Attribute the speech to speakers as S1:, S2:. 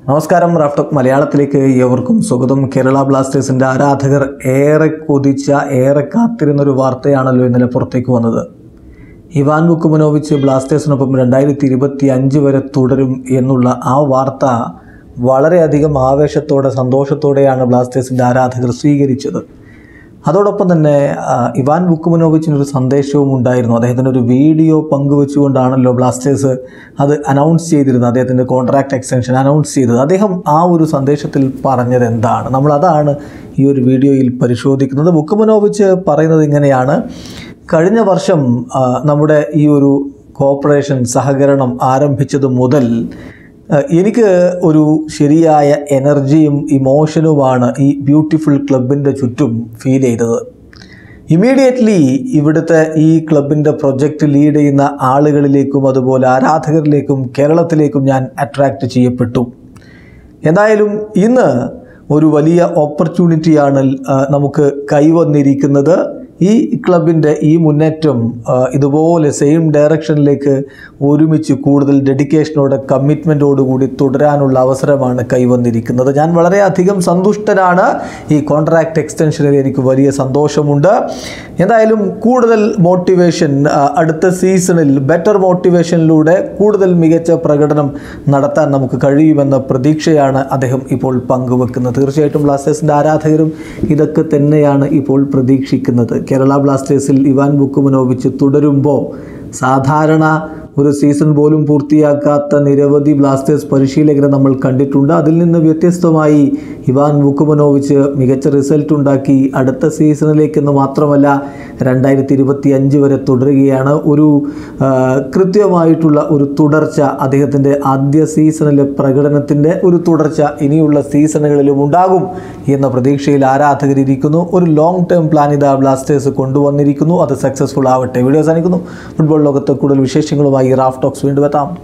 S1: നമസ്കാരം റാഫ്റ്റോക്ക് മലയാളത്തിലേക്ക് ഏവർക്കും സ്വാഗതം കേരള ബ്ലാസ്റ്റേഴ്സിൻ്റെ ആരാധകർ ഏറെ കൊതിച്ച ഏറെ കാത്തിരുന്നൊരു വാർത്തയാണല്ലോ ഇന്നലെ പുറത്തേക്ക് വന്നത് ഇവാൻ ബുക്കുമനോവിച്ച് ബ്ലാസ്റ്റേഴ്സിനൊപ്പം രണ്ടായിരത്തി ഇരുപത്തി അഞ്ച് വരെ തുടരും എന്നുള്ള ആ വാർത്ത വളരെയധികം ആവേശത്തോടെ സന്തോഷത്തോടെയാണ് ബ്ലാസ്റ്റേഴ്സിൻ്റെ ആരാധകർ സ്വീകരിച്ചത് അതോടൊപ്പം തന്നെ ആ, ഇവാൻ ബുക്കുമനോവിച്ചിനൊരു സന്ദേശവും ഉണ്ടായിരുന്നു അദ്ദേഹത്തിൻ്റെ ഒരു വീഡിയോ പങ്കുവെച്ചുകൊണ്ടാണല്ലോ ബ്ലാസ്റ്റേഴ്സ് അത് അനൗൺസ് ചെയ്തിരുന്നത് അദ്ദേഹത്തിൻ്റെ കോൺട്രാക്ട് എക്സ്റ്റൻഷൻ അനൗൺസ് ചെയ്തത് അദ്ദേഹം ആ ഒരു സന്ദേശത്തിൽ പറഞ്ഞത് എന്താണ് നമ്മൾ അതാണ് ഈ ഒരു വീഡിയോയിൽ പരിശോധിക്കുന്നത് ബുക്കുമനോവിച്ച് പറയുന്നത് ഇങ്ങനെയാണ് കഴിഞ്ഞ വർഷം ആ, നമ്മുടെ ഈ ഒരു കോപ്പറേഷൻ സഹകരണം ആരംഭിച്ചത് മുതൽ ഏഹ് എനിക്ക് ഒരു ശരിയായ എനർജിയും ഇമോഷനുമാണ് ഈ ബ്യൂട്ടിഫുൾ ക്ലബിൻ്റെ ചുറ്റും ഫീൽ ചെയ്തത് ഇമീഡിയറ്റ്ലി ഇവിടുത്തെ ഈ ക്ലബിൻ്റെ പ്രൊജക്റ്റ് ലീഡ് ചെയ്യുന്ന ആളുകളിലേക്കും അതുപോലെ ആരാധകരിലേക്കും കേരളത്തിലേക്കും ഞാൻ അട്രാക്റ്റ് ചെയ്യപ്പെട്ടു എന്തായാലും ഇന്ന് ഒരു വലിയ ഓപ്പർച്യൂണിറ്റിയാണ് ആ, നമുക്ക് കൈവന്നിരിക്കുന്നത് ഈ ക്ലബിൻ്റെ ഈ മുന്നേറ്റം ആ, ഇതുപോലെ സെയിം ഡയറക്ഷനിലേക്ക് ഒരുമിച്ച് കൂടുതൽ ഡെഡിക്കേഷനോടെ കമ്മിറ്റ്മെൻറ്റോടുകൂടി തുടരാനുള്ള അവസരമാണ് കൈവന്നിരിക്കുന്നത് ഞാൻ വളരെയധികം സന്തുഷ്ടനാണ് ഈ കോൺട്രാക്ട് എക്സ്റ്റൻഷനിൽ എനിക്ക് വലിയ സന്തോഷമുണ്ട് എന്തായാലും കൂടുതൽ മോട്ടിവേഷൻ ആ, അടുത്ത സീസണിൽ ബെറ്റർ മോട്ടിവേഷനിലൂടെ കൂടുതൽ മികച്ച പ്രകടനം നടത്താൻ നമുക്ക് കഴിയുമെന്ന പ്രതീക്ഷയാണ് അദ്ദേഹം ഇപ്പോൾ പങ്കുവെക്കുന്നത് തീർച്ചയായിട്ടും ബ്ലാസ്റ്റേഴ്സിൻ്റെ ആരാധകരും ഇതൊക്കെ തന്നെയാണ് ഇപ്പോൾ പ്രതീക്ഷിക്കുന്നത് കേരള ബ്ലാസ്റ്റേഴ്സിൽ ഇവാൻ ബുക്കുമനോവിച്ച് തുടരുമ്പോൾ സാധാരണ ഒരു സീസൺ പോലും പൂർത്തിയാക്കാത്ത നിരവധി ബ്ലാസ്റ്റേഴ്സ് പരിശീലകരെ നമ്മൾ കണ്ടിട്ടുണ്ട് അതിൽ നിന്ന് വ്യത്യസ്തമായി ഇവാൻ ബുക്കുമനോവിച്ച് മികച്ച റിസൾട്ട് ഉണ്ടാക്കി അടുത്ത സീസണിലേക്കെന്ന് മാത്രമല്ല രണ്ടായിരത്തി ഇരുപത്തി അഞ്ച് വരെ തുടരുകയാണ് ഒരു ആ, കൃത്യമായിട്ടുള്ള ഒരു തുടർച്ച അദ്ദേഹത്തിൻ്റെ ആദ്യ സീസണിലെ പ്രകടനത്തിൻ്റെ ഒരു തുടർച്ച ഇനിയുള്ള സീസണുകളിലും ഉണ്ടാകും എന്ന പ്രതീക്ഷയിൽ ആരാധകരിരിക്കുന്നു ഒരു ലോങ് ടേം പ്ലാൻ ഇതാ ബ്ലാസ്റ്റേഴ്സ് കൊണ്ടുവന്നിരിക്കുന്നു അത് സക്സസ്ഫുൾ ആവട്ടെ വീഡിയോ അവസാനിക്കുന്നു ഫുട്ബോൾ ലോകത്ത് കൂടുതൽ വിശേഷങ്ങളുമായി റാഫ് ടോക്സ് വീണ്ടും എത്താം